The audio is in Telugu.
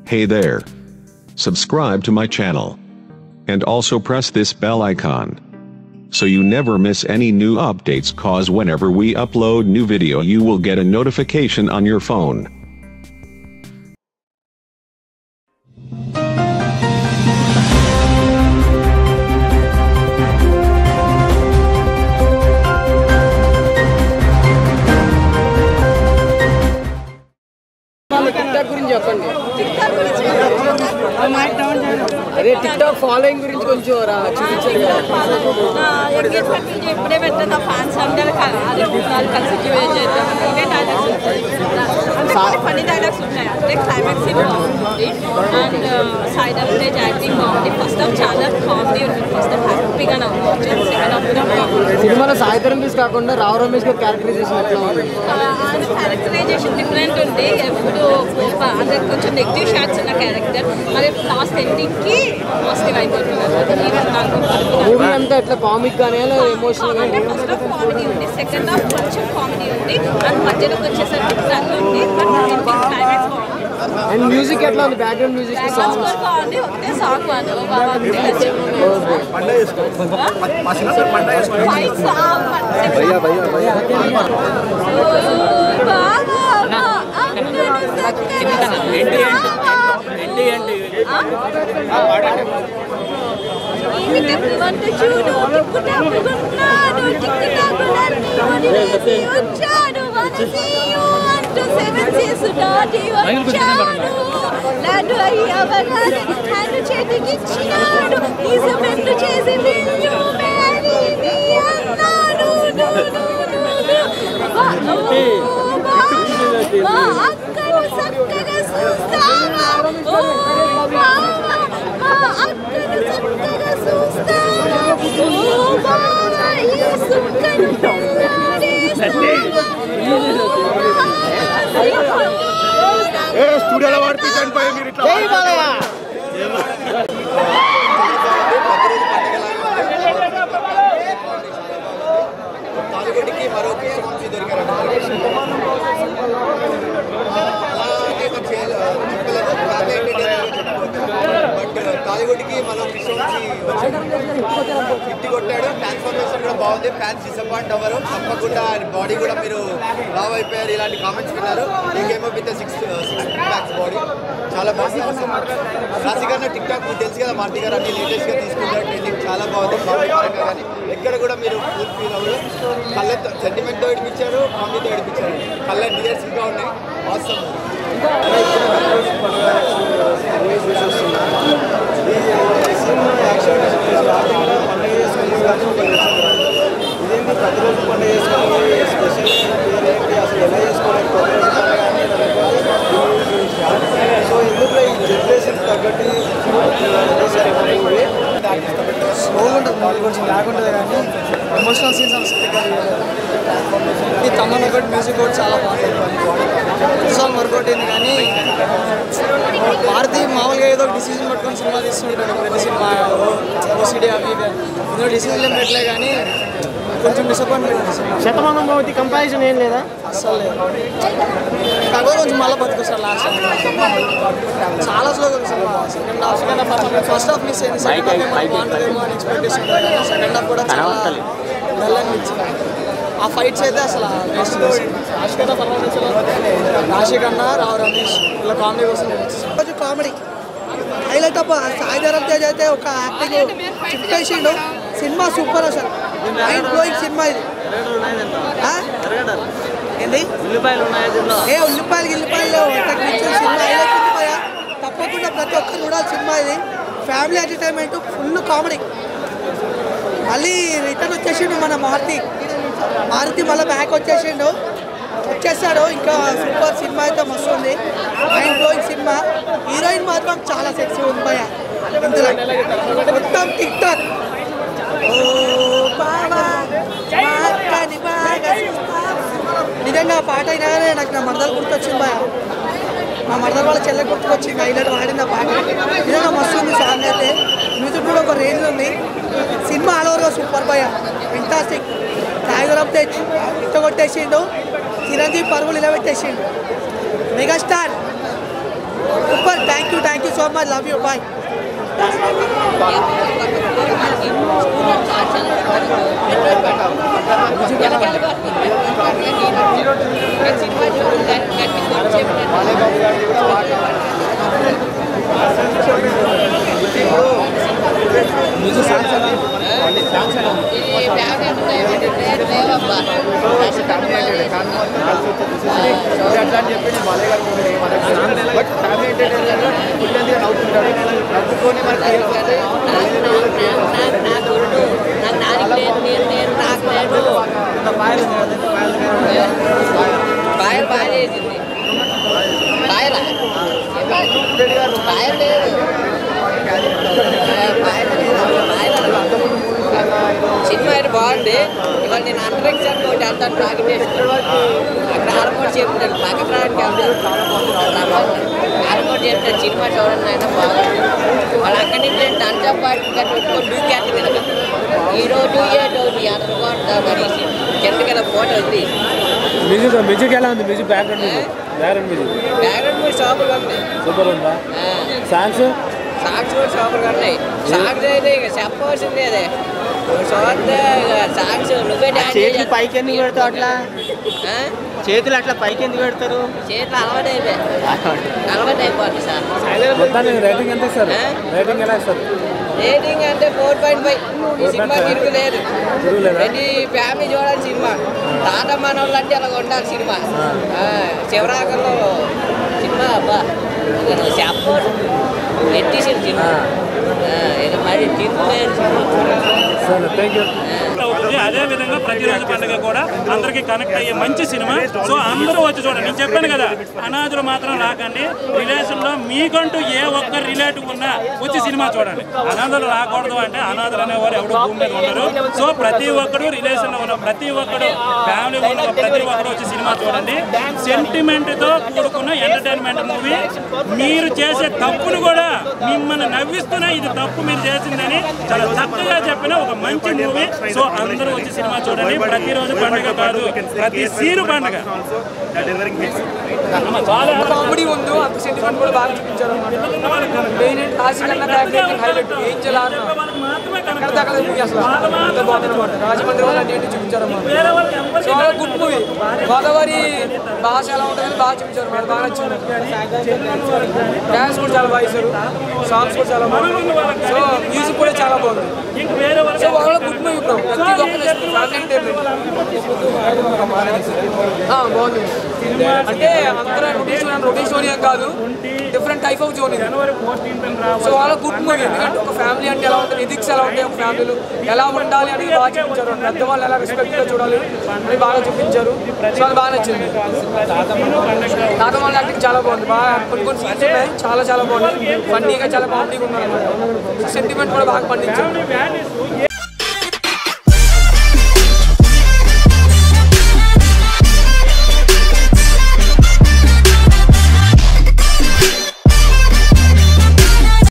Hey there. Subscribe to my channel. And also press this bell icon. So you never miss any new updates cause whenever we upload new video you will get a notification on your phone. వాళ్ళ టిక్ టాక్ గురించి చెప్పండి అదే టిక్ టాక్ ఫాలోయింగ్ గురించి కొంచెం రా చూపించండి ఎంగేజ్మెంట్ వీడియో ఇప్పుడే పెట్టిన ఫ్యాన్స్ అందరూ కల- అదే వాళ్ళు కలిసి ఎంజాయ్ చేద్దాం ఇవే డైలాగ్స్ ఉంటాయి అంటే కొన్ని ఫన్నీ డైలాగ్స్ ఉంటాయి అంటే క్లైమాక్స్ సీన్ బాగుంటుంది and side of stage acting బాగుంది ఫస్ట్ హాఫ్ చాలా కామెడీ ఉంటుంది ఫస్ట్ హాఫ్ హ్యాపీగా నవ్వచ్చు సెకండ్ హాఫ్ కూడా బాగుంది సినిమాలో సాయిధరం తీసి కాకుండా రావు రమేష్ గారి క్యారెక్టరైజేషన్ ఎట్లా ఉంది ఆయన క్యారెక్టరైజేషన్ డిఫరెంట్ ఉంది ఎప్పుడు ఒక- అంటే కొంచెం నెగిటివ్ షాట్స్ ఉన్న క్యారెక్టర్ మరి లాస్ట్ ఎండింగ్కి పాజిటివ్ అయిపోతున్నారు ఈవెన్ నాకు మూవీ అంతా ఎట్లా కామిక్ గానే ఎమోషనల్ అంటే గానే ఫస్ట్ హాఫ్ కామెడీ ఉంది సెకండ్ హాఫ్ కొంచెం కామెడీ ఉంది అండ్ మధ్యలోకి వచ్చేసరికి డల్ ఉంది బట్ క్లైమాక్స్ బాగుంది అండ్ మ్యూజిక్ ఎట్లా ఉంది background music background songs score బాగుంది ఒకటే సాంగ్ బాగుంది బాగా ఫైట్స్ భయ్యా భయ్యా వంట చూడు టిక్కుటాకున్నాడు టిక్కుటాకులన్నీ వదిలేసి వచ్చాడు మనసీయు అంటూ సెవెన్ చేసు దాటి వచ్చాడు లడ్డు అయ్యవరాని హ్యాండ్ చేతికిచ్చినాడు నిజమెట్టు చేసి విల్లు మేరీని అన్నాడు డు, డు, డు, డు. వా, ఓ, వా, వా, అక్కను చక్కగా చూస్తావా ఓ బావా, మా అక్కను చక్కగా చూస్తావా ఓ బావా, ఈ సుక్కను పెళ్ళాడేస్తావా? ఓ బావా, స్టూడియోలో వాడిపించండి పై మీరు ఇట్లా తాలిగొడ్డికి మరో కృష్ణవంశీ దొరికారు అలాగే నేను చేయ- చెప్పలేదు ఫ్యామిలీ ఎంటర్టైనర్ చెప్పుకోవచ్చు బట్ తాలిగొడ్డికి మరో కృష్ణవంశీ వచ్చాడు ఇంటి కొట్టాడు ట్రాన్స్ఫర్మేషన్ కూడా బాగుంది ఫ్యాన్స్ డిసప్పాయింట్ అవ్వరు తప్పకుండా ఆయన బాడీ కూడా మీరు లావ్ అయిపోయారు ఇలాంటి కామెంట్స్ విన్నారు ఇంకేమో with six six packs body చాలా బాగుంది రాశి గారిన టిక్ టాక్ మీకు తెలుసు కదా మార్తి గారు అన్ని లేటెస్ట్గా తీసుకుంటారు ట్రెండింగ్ చాలా బాగుంది కామెడీ పరంగా కానీ ఎక్కడ కూడా మీరు ఫుల్ ఫీల్ అవ్వరు కళ్ళతో సెంటిమెంట్తో ఏడిపించారు కామెడీతో ఏడిపించారు కళ్ళ నియర్స్గా ఉన్నాయి అవసరం ఇదేంటి ప్రతిరోజు పండుగ చేసుకొని స్పెషల్ అసలు ఎలా చేసుకోవడానికి సో ఎందుకు ఈ జనరేషన్ తగ్గట్టు స్లోగా ఉంటుంది మూవీ కొంచెం లాగ్ ఉంటుంది కానీ ఎమోషనల్ సీన్స్ సరిగ్గా ఈ తమ్మన్ ఒకటి మ్యూజిక్ కూడా చాలా బాగుంటుంది సాంగ్ వర్కౌట్ అయింది కానీ భారతి మామూలుగా ఏదో డిసిజన్ పట్టుకొని సినిమా తీస్తుంటాడు ప్రతి సినిమా ఓసిడి అవి ఇవి ఇందులో డిసిజన్ ఏం పెట్టలే కానీ కొంచెం డిసప్పాయింట్మెంట్ సినిమా శతమానం భవతి కంపారిజన్ ఏం లేదా అస్సలు లేదు కాకపోతే కొంచెం మళ్ళీ బతుకొస్తారు లాస్ట్ చాలా స్లోగా ఉంది cinema second half second half first half miss అయింది సెకండ్ హాఫ్ ఏమో బాగుంటుందేమో అని ఎక్స్పెక్టేషన్ సెకండ్ హాఫ్ కూడా చాలా డల్ అనిపించింది ఆ ఫైట్స్ అయితే అసలు వేస్ట్ రాష్ట్ర పర్వాలేదు రాశిక్ అన్న రావు రమేష్ ఇలా కామెడీ కోసం కొంచెం comedy highlight up Sai Dharam Tej అయితే ఒక యాక్టింగ్ చింపేసిండు సినిమా సూపర్ అసలు మైండ్ బ్లోయింగ్ సినిమా ఇది ఆ? ఏంది ఏ ఉల్లిపాయలు గిల్లిపాయలు టెక్నిక్స్ సినిమా హైలైట్ ఉంది భయ్యా. తప్పకుండా ప్రతి ఒక్కరు చూడాలి సినిమా ఇది ఫ్యామిలీ ఎంటర్టైన్మెంట్ ఫుల్ కామెడీ మళ్ళీ రిటర్న్ వచ్చేసిండు మన మారుతి మారుతి మళ్ళీ బ్యాక్ వచ్చేసిండు వచ్చేసాడు ఇంకా సూపర్ సినిమా అయితే మస్తు ఉంది మైండ్ బ్లోయింగ్ సినిమా హీరోయిన్ మాత్రం చాలా సెక్సీ ఉంది భయ ఇందులో మొత్తం టిక్ టాక్ ఓ బావా, మా అక్కని బాగా చూస్తావా? నిజంగా ఆ పాట అయినా కానీ నాకు నా మరదలు గుర్తొచ్చింది భయ మా మరదల వాళ్ళ చెల్లె గుర్తుకొచ్చింది హైలైట్ వాడింది ఆ పాట నిజంగా మస్తు ఉంది సాంగ్ అయితే మ్యూజిక్ కూడా ఒక రేంజ్ ఉంది సినిమా ఆల్ ఓవర్గా సూపర్ భయ ఫెంటాస్టిక్ టైగర్ ఆఫ్ తెచ్ ఇంత కొట్టేసిండు చిరంజీవి పరుగులు ఇలా పెట్టేసిండు megastar super thank you so much love you bye అట్లా అని చెప్పి నేను బాలయ్య గారు మూవీ ఏమనట్లేదు బట్ ఫ్యామిలీ ఎంటర్టైనర్ ఫుల్ నవ్వుతుంటాడు నవ్వుకొని మనకి బాయ్ బాగా చేసింది బాయలా బాయ్ లేదు సినిమా అయితే బాగుంది ఇవాళ నేను అంతరిక్షానికి ఒకటి వెళ్తాను టార్గెట్ అక్కడ ఆడమోటి చెప్తాను పక్కన రావడానికి వెళ్తాను ఆడమోటి చెప్తాను సినిమా చూడండి ఆయన బాగుంది వాళ్ళు అక్కడి నుంచి నేను దంచా పార్టీ కట్టుకొని దూకేస్తుంది కదా ఈ రోజు ఏ రోజు అనుకుంటా మరి కిందకి ఫోటో ఉంది మ్యూజిక్ మ్యూజిక్ ఎలా ఉంది music background music background music background మీరు షాపులు ఉన్నాయి సూపర్ ఉందా ఆ. సాంగ్స్ సాక్షి కూడా షాపులు ఉన్నాయి సాక్షి అయితే ఇక చెప్పవలసిందే అదే చూస్తే ఇక సాక్షి నువ్వే డాన్స్ చేతులు పైకి ఎందుకు పెడతావు అట్లా ఆ? చేతులు అట్లా పైకి ఎందుకు పెడతారు చేతులు అలవాటు అయిపోయి అలవాటు అయిపోతుంది సార్ మొత్తానికి రేటింగ్ ఎంత ఇస్తారు ఆ? రేటింగ్ ఎలా ఇస్తారు రేటింగ్ అంటే ఫోర్ పాయింట్ ఫైవ్ ఈ సినిమా తిరుగు లేదు తిరుగులేదా? ప్రతి ఫ్యామిలీ చూడాలి సినిమా తాత మనోళ్ళు అంటే అలా ఉండాలి సినిమా ఆ, శివరాగంలో సినిమా అబ్బా చెప్పరు నెట్టేసింది సినిమా ఆ, ఇక మరి తిరుగులేదు సరే థ్యాంక్ యూ అవుతుంది అదే విధంగా ప్రతిరోజు పండుగ కూడా అందరికి కనెక్ట్ అయ్యే మంచి సినిమా సో అందరూ వచ్చి చూడండి నేను చెప్పాను కదా అనాథులు మాత్రం రాకండి రిలేషన్ లో మీకంటూ ఏ ఒక్క రిలేటివ్ ఉన్నా వచ్చి సినిమా చూడండి అనాథులు రాకూడదు అంటే అనాథులు అనేవారు ఎవరు భూమి మీద ఉండరు సో ప్రతి ఒక్కడు రిలేషన్ లో ఉన్న ప్రతి ఒక్కడు ఫ్యామిలీ ఉన్న ప్రతి ఒక్కడు వచ్చి సినిమా చూడండి సెంటిమెంట్ తో కూడుకున్న ఎంటర్టైన్మెంట్ మూవీ మీరు చేసే తప్పును కూడా మిమ్మల్ని నవ్విస్తూనే ఇది తప్పు మీరు చేసిందని చాలా చక్కగా చెప్పిన ఒక మంచి మూవీ సో అందరూ వచ్చి సినిమా చూడండి ప్రతిరోజు పండుగ కాదు ప్రతి సీరు పండుగ చాలా కామెడీ ఉంది అంత సెంటిమెంట్ కూడా బాగా చూపించారు మెయిన్ క్లాసిక్ అన్న బ్యాక్ హైలైట్ ఏం చేయాలి వాళ్ళకి మాత్రమే కనెక్ట్ అక్కడ దాకా మూవీ అసలు అంత బాగుంది అనమాట రాజమండ్రి వాళ్ళు అంటే ఏంటి చూపించారు వేరే వాళ్ళకి ఎవరికి చాలా గుడ్ మూవీ గోదావరి భాష ఎలా ఉంటుందని బాగా చూపించారు నాకు బాగా నచ్చింది డ్యాన్స్ కూడా చాలా బాగా ఇచ్చారు సాంగ్స్ కూడా చాలా బాగుంది సో మ్యూజిక్ కూడా చాలా బాగుంది ఇంక వేరే వాళ్ళకి సో వాళ్ళ గుడ్ మూవీ బ్రో ప్రతి ఒక్కరు ఫ్యామిలీ ఎంటర్టైన్మెంట్ బాగుంది అంటే అందరూ రొటీన్ రొటీన్ స్టోరీ ఏం కాదు డిఫరెంట్ టైప్ ఆఫ్ జోన్ ఇది సో వాళ్ళ గుడ్ మూవీ ఎందుకంటే ఒక ఫ్యామిలీ అంటే ఎలా ఉంటుంది ఎథిక్స్ ఎలా ఉంటాయి ఒక ఫ్యామిలీలో ఎలా ఉండాలి అనేది బాగా చూపించారు పెద్దవాళ్ళు ఎలా రెస్పెక్ట్గా చూడాలి అని బాగా చూపించారు సో అది బాగా నచ్చింది తాతమ్మ యాక్టింగ్ చాలా బాగుంది బాగా కొన్ని కొన్ని సీన్స్ ఉన్నాయి చాలా చాలా బాగుంది ఫన్నీగా చాలా కామెడీగా ఉన్నారు సెంటిమెంట్ కూడా బాగా పండించారు